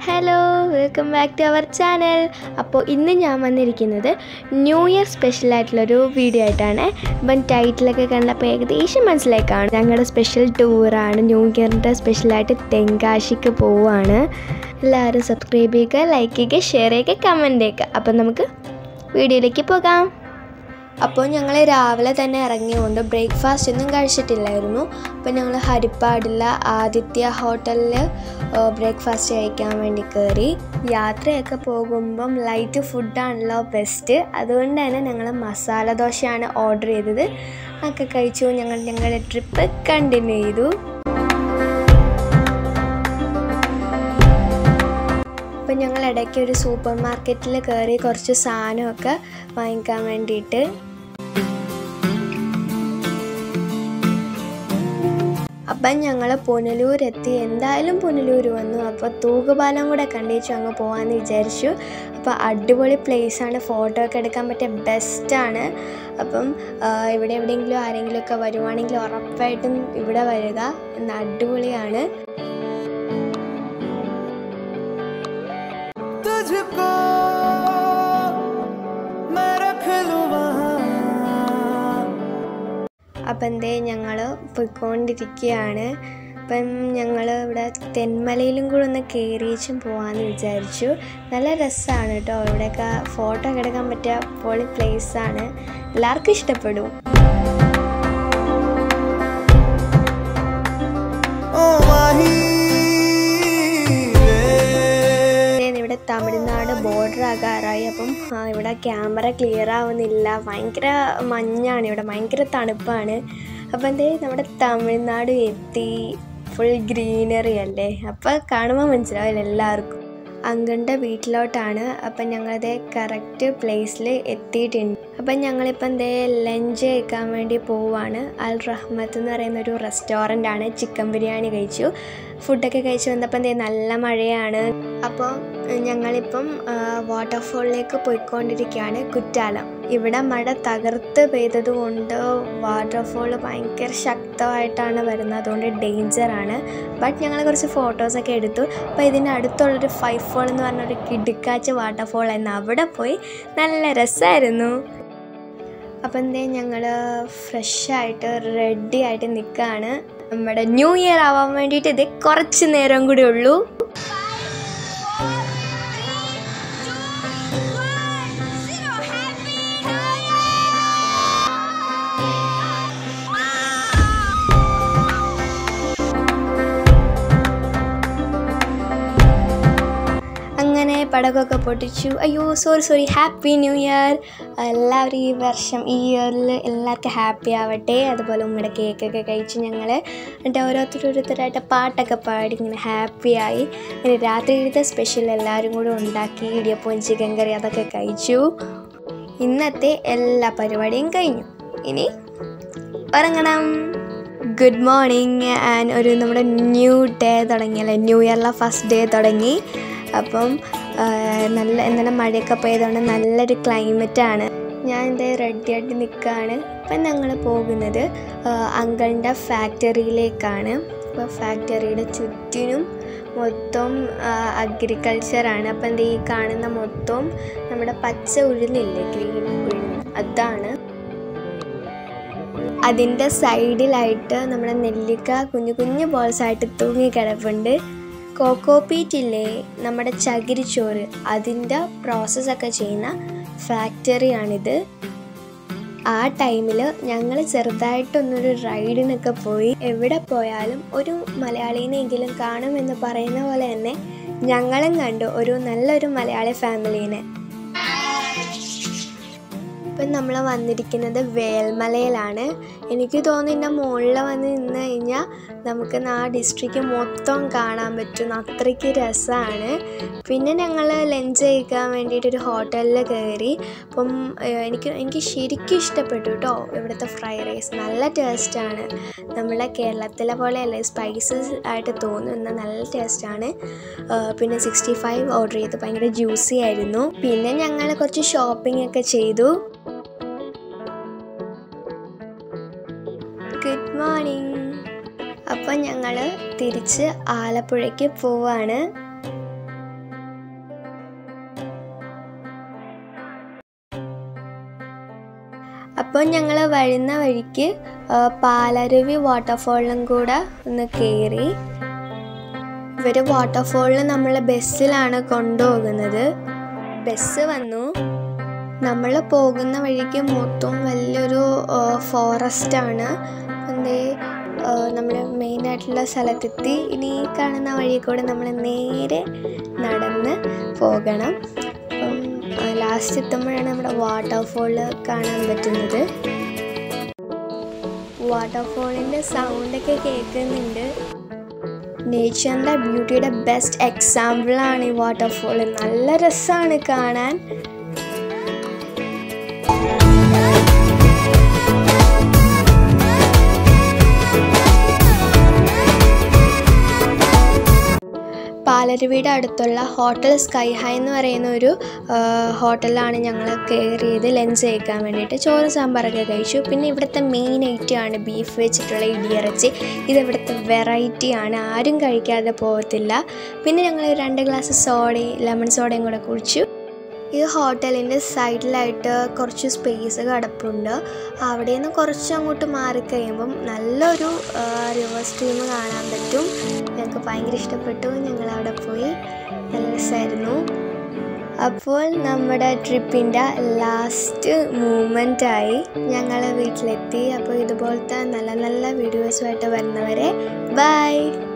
hello welcome back to our channel അപ്പോൾ ഇന്ന് ഞാൻ വന്നിരിക്കുന്നത് ന്യൂ ഇയർ സ്പെഷ്യലായിട്ടുള്ളൊരു വീഡിയോ ആയിട്ടാണ് ഇപ്പം ടൈറ്റിലൊക്കെ കണ്ടപ്പോൾ ഏകദേശം മനസ്സിലാക്കാണ് ഞങ്ങളുടെ സ്പെഷ്യൽ ടൂറാണ് ന്യൂ ഇയറിൻ്റെ സ്പെഷ്യലായിട്ട് തെങ്കാശിക്ക് പോവുകയാണ് എല്ലാവരും സബ്സ്ക്രൈബ് ചെയ്യുക ലൈക്ക് ചെയ്യുക ഷെയർ ചെയ്യുക കമൻറ്റ് ചെയ്യുക അപ്പം നമുക്ക് വീഡിയോയിലേക്ക് പോകാം അപ്പോൾ ഞങ്ങൾ രാവിലെ തന്നെ ഇറങ്ങിയോണ്ട് ബ്രേക്ക്ഫാസ്റ്റ് ഒന്നും കഴിച്ചിട്ടില്ലായിരുന്നു അപ്പോൾ ഞങ്ങൾ ഹരിപ്പാടുള്ള ആദിത്യ ഹോട്ടലിൽ ബ്രേക്ക്ഫാസ്റ്റ് കഴിക്കാൻ വേണ്ടി കയറി യാത്രയൊക്കെ പോകുമ്പം ലൈറ്റ് ഫുഡാണല്ലോ ബെസ്റ്റ് അതുകൊണ്ട് തന്നെ ഞങ്ങൾ മസാല ദോശയാണ് ഓർഡർ ചെയ്തത് ഒക്കെ കഴിച്ചു ഞങ്ങൾ ഞങ്ങളുടെ ട്രിപ്പ് കണ്ടിന്യൂ ചെയ്തു അപ്പം ഞങ്ങൾ ഇടയ്ക്ക് ഒരു സൂപ്പർ മാർക്കറ്റിൽ കയറി കുറച്ച് സാധനമൊക്കെ വാങ്ങിക്കാൻ വേണ്ടിയിട്ട് അപ്പം ഞങ്ങൾ പുനലൂർ എത്തി എന്തായാലും പുനലൂർ വന്നു അപ്പോൾ തൂക്കുപാലം കൂടെ കണ്ടിച്ചു അങ്ങ് പോകാമെന്ന് വിചാരിച്ചു അപ്പോൾ അടിപൊളി പ്ലേസാണ് ഫോട്ടോ ഒക്കെ എടുക്കാൻ പറ്റിയ ബെസ്റ്റാണ് അപ്പം ആ, ഇവിടെ എവിടെയെങ്കിലും ആരെങ്കിലുമൊക്കെ വരുവാണെങ്കിൽ ഉറപ്പായിട്ടും ഇവിടെ വരിക എന്ന് അടിപൊളിയാണ് तुझको मैं रख लूं वहाँ അപ്പം എന്തേ ഞങ്ങൾ പോയിക്കൊണ്ടിരിക്കുകയാണ് അപ്പം ഞങ്ങൾ ഇവിടെ തെന്മലയിലും കൂടെ ഒന്ന് കയറിയേച്ചും പോകാമെന്ന് വിചാരിച്ചു നല്ല രസമാണ് കേട്ടോ ഇവിടെയൊക്കെ ഫോട്ടോ ഒക്കെ എടുക്കാൻ പറ്റിയ പൊളി പ്ലേസാണ് എല്ലാവർക്കും ഇഷ്ടപ്പെടും ओ माही रे ദേ ഇവിടെ തമിഴ്നാട് ബോർഡർ ആകാറായി അപ്പം ആ, ഇവിടെ ക്യാമറ ക്ലിയർ ആവുന്നില്ല ഭയങ്കര മഞ്ഞാണ് ഇവിടെ ഭയങ്കര തണുപ്പാണ് അപ്പം എന്തേ നമ്മുടെ തമിഴ്നാട് എത്തി ഫുൾ ഗ്രീനറി അല്ലേ അപ്പം കാണുമ്പോൾ മനസ്സിലാവില്ല എല്ലാവർക്കും അങ്കിളിൻ്റെ വീട്ടിലോട്ടാണ് അപ്പം ഞങ്ങളത് കറക്റ്റ് പ്ലേസിൽ എത്തിയിട്ടുണ്ട് അപ്പം ഞങ്ങളിപ്പം എന്തേ ലഞ്ച് കഴിക്കാൻ വേണ്ടി പോവാണ് അൽ റഹ്മത്ത് എന്ന് പറയുന്ന ഒരു റെസ്റ്റോറൻ്റ് ആണ് ചിക്കൻ ബിരിയാണി കഴിച്ചു ഫുഡൊക്കെ കഴിച്ച് വന്നപ്പോൾ എന്തേ നല്ല മഴയാണ് അപ്പോൾ ഞങ്ങളിപ്പം വാട്ടർഫോളിലേക്ക് പോയിക്കൊണ്ടിരിക്കുകയാണ് കുറ്റാലം ഇവിടെ മഴ തകർത്ത് പെയ്തത് കൊണ്ട് വാട്ടർഫോൾ ഭയങ്കര ശക്തമായിട്ടാണ് വരുന്നത് അതുകൊണ്ട് ഡേഞ്ചറാണ് ബട്ട് ഞങ്ങൾ കുറച്ച് ഫോട്ടോസൊക്കെ എടുത്തു അപ്പോൾ ഇതിൻ്റെ അടുത്തുള്ളൊരു ഫൈവ് ഫോൾ എന്ന് പറഞ്ഞൊരു കിടുക്കാച്ച് വാട്ടർഫോൾ ആയിരുന്നു അവിടെ പോയി നല്ല രസമായിരുന്നു അപ്പം എന്തേ ഞങ്ങൾ ഫ്രഷായിട്ട് റെഡി ആയിട്ട് നിൽക്കുകയാണ് നമ്മുടെ ന്യൂ ഇയർ ആവാൻ വേണ്ടിയിട്ട് ഇത് കുറച്ച് നേരം കൂടി ഉള്ളൂ അങ്ങനെ പടകമൊക്കെ പൊട്ടിച്ചു അയ്യോ sorry sorry happy new year എല്ലാവരും ഈ വർഷം ഈ ഇയറിൽ എല്ലാവർക്കും ഹാപ്പി ആവട്ടെ അതുപോലെ ഉമ്മയുടെ കേക്കൊക്കെ കഴിച്ച് ഞങ്ങൾ എന്നിട്ട് ഓരോരുത്തരോരുത്തരായിട്ട് പാട്ടൊക്കെ പാടി ഇങ്ങനെ ഹാപ്പിയായി ഇങ്ങനെ രാത്രിയിലത്തെ സ്പെഷ്യൽ എല്ലാവരും കൂടെ ഉണ്ടാക്കി ഇടിയപ്പം ചിക്കൻ കറി അതൊക്കെ കഴിച്ചു ഇന്നത്തെ എല്ലാ പരിപാടിയും കഴിഞ്ഞു ഇനി ഉറങ്ങണം ഗുഡ് മോർണിംഗ് ആൻഡ് ഒരു നമ്മുടെ ന്യൂ ഡേ തുടങ്ങിയല്ലേ ന്യൂ ഇയറിലെ ഫസ്റ്റ് ഡേ തുടങ്ങി അപ്പം ആ, നല്ല എന്താണ് മഴയൊക്കെ പെയ്തുകൊണ്ട് നല്ലൊരു ക്ലൈമറ്റാണ് ഞാൻ എൻ്റെ റെഡിയായിട്ട് നിൽക്കുകയാണ് ഇപ്പം ഞങ്ങൾ പോകുന്നത് അങ്കിളിൻ്റെ ഫാക്ടറിയിലേക്കാണ് അപ്പോൾ ഫാക്ടറിയുടെ ചുറ്റിനും മൊത്തം അഗ്രികൾച്ചറാണ് അപ്പം എന്താ ഈ കാണുന്ന മൊത്തം നമ്മുടെ പച്ച ഉഴുന്നില്ലേ ഗ്രീൻ ഉഴുന്ന് അതാണ് അതിൻ്റെ സൈഡിലായിട്ട് നമ്മുടെ നെല്ലിക്ക കുഞ്ഞു കുഞ്ഞു ബോൾസ് ആയിട്ട് തൂങ്ങി കിടപ്പുണ്ട് കോക്കോപീറ്റ് ഇല്ലേ നമ്മുടെ ചകിരിച്ചോറ് അതിൻ്റെ പ്രോസസ്സൊക്കെ ചെയ്യുന്ന ഫാക്ടറിയാണിത് ആ ടൈമിൽ ഞങ്ങൾ ചെറുതായിട്ടൊന്നൊരു റൈഡിനൊക്കെ പോയി എവിടെ പോയാലും ഒരു മലയാളീനെങ്കിലും കാണുമെന്ന് പറയുന്ന പോലെ തന്നെ ഞങ്ങളും കണ്ടു ഒരു നല്ലൊരു മലയാളി ഫാമിലീനെ ഇപ്പം നമ്മൾ വന്നിരിക്കുന്നത് വേൽമലയിലാണ് എനിക്ക് തോന്നുന്നു മുകളിൽ വന്ന് നിന്ന് കഴിഞ്ഞാൽ നമുക്ക് ആ ഡിസ്ട്രിക്റ്റ് മൊത്തം കാണാൻ പറ്റും അത്രയ്ക്ക് രസമാണ് പിന്നെ ഞങ്ങൾ ലഞ്ച് കഴിക്കാൻ വേണ്ടിയിട്ട് ഒരു ഹോട്ടലിൽ കയറി അപ്പം ഏഹ്, എനിക്ക് എനിക്ക് ശരിക്കും ഇഷ്ടപ്പെട്ടു കേട്ടോ ഇവിടുത്തെ ഫ്രൈഡ് റൈസ് നല്ല ടേസ്റ്റാണ് നമ്മളെ കേരളത്തിലെ പോലെയല്ല സ്പൈസസ് ആയിട്ട് തോന്നുന്ന നല്ല ടേസ്റ്റാണ് പിന്നെ സിക്സ്റ്റി ഫൈവ് ഓർഡർ ചെയ്തു ഭയങ്കര ജ്യൂസി ആയിരുന്നു പിന്നെ ഞങ്ങൾ കുറച്ച് ഷോപ്പിംഗ് ഒക്കെ ചെയ്തു ഗുഡ് മോർണിംഗ് അപ്പം ഞങ്ങൾ തിരിച്ച് ആലപ്പുഴയ്ക്ക് പോവാണ് അപ്പോൾ ഞങ്ങൾ വരുന്ന വഴിക്ക് ആ, പാലരുവി വാട്ടർഫോളിലും കൂടെ ഒന്ന് കയറി ഇവർ വാട്ടർഫോളിൽ നമ്മൾ ബസ്സിലാണ് കൊണ്ടുപോകുന്നത് ബസ് വന്നു നമ്മൾ പോകുന്ന വഴിക്ക് മൊത്തം വലിയൊരു ഫോറസ്റ്റ് ആണ് എന്തേ നമ്മൾ മെയിൻ ആയിട്ടുള്ള സ്ഥലത്തെത്തി ഇനി ഈ കാണുന്ന വഴി കൂടെ നമ്മൾ നേരെ നടന്ന് പോകണം അപ്പം ലാസ്റ്റ് എത്തുമ്പോഴാണ് നമ്മുടെ വാട്ടർഫോൾ കാണാൻ പറ്റുന്നത് വാട്ടർഫോളിൻ്റെ സൗണ്ടൊക്കെ കേൾക്കുന്നുണ്ട് നേച്ചറിൻ്റെ ബ്യൂട്ടിയുടെ ബെസ്റ്റ് എക്സാമ്പിളാണ് ഈ വാട്ടർഫോൾ നല്ല രസമാണ് കാണാൻ പാലരുവിയുടെ അടുത്തുള്ള ഹോട്ടൽ സ്കൈ ഹൈ എന്ന് പറയുന്ന ഒരു ആ, ഹോട്ടലിലാണ് ഞങ്ങൾ കയറിയത് ലഞ്ച് കഴിക്കാൻ വേണ്ടിയിട്ട് ചോറ് സാമ്പാറൊക്കെ കഴിച്ചു പിന്നെ ഇവിടുത്തെ മെയിൻ ഐറ്റമാണ് ബീഫ് വെച്ചിട്ടുള്ള ഇടിയിറച്ചി ഇത് ഇവിടുത്തെ വെറൈറ്റി ആണ് ആരും കഴിക്കാതെ പോകത്തില്ല പിന്നെ ഞങ്ങൾ രണ്ട് ഗ്ലാസ് സോഡയും ലെമൺ സോഡയും കൂടെ കുടിച്ചു ഈ ഹോട്ടലിൻ്റെ സൈഡിലായിട്ട് കുറച്ച് സ്പേസ് കിടപ്പുണ്ട് അവിടെ നിന്ന് കുറച്ച് അങ്ങോട്ട് മാറിക്കഴിയുമ്പം നല്ലൊരു റിവർ സ്ട്രീം കാണാൻ പറ്റും ഞങ്ങൾക്ക് ഭയങ്കര ഇഷ്ടപ്പെട്ടു ഞങ്ങൾ അവിടെ പോയി നല്ല രസമായിരുന്നു അപ്പോൾ നമ്മുടെ ട്രിപ്പിൻ്റെ ലാസ്റ്റ് മൂമെൻ്റ് ആയി ഞങ്ങൾ വീട്ടിലെത്തി അപ്പോൾ ഇതുപോലത്തെ നല്ല നല്ല വീഡിയോസുമായിട്ട് വരുന്നവരെ ബൈ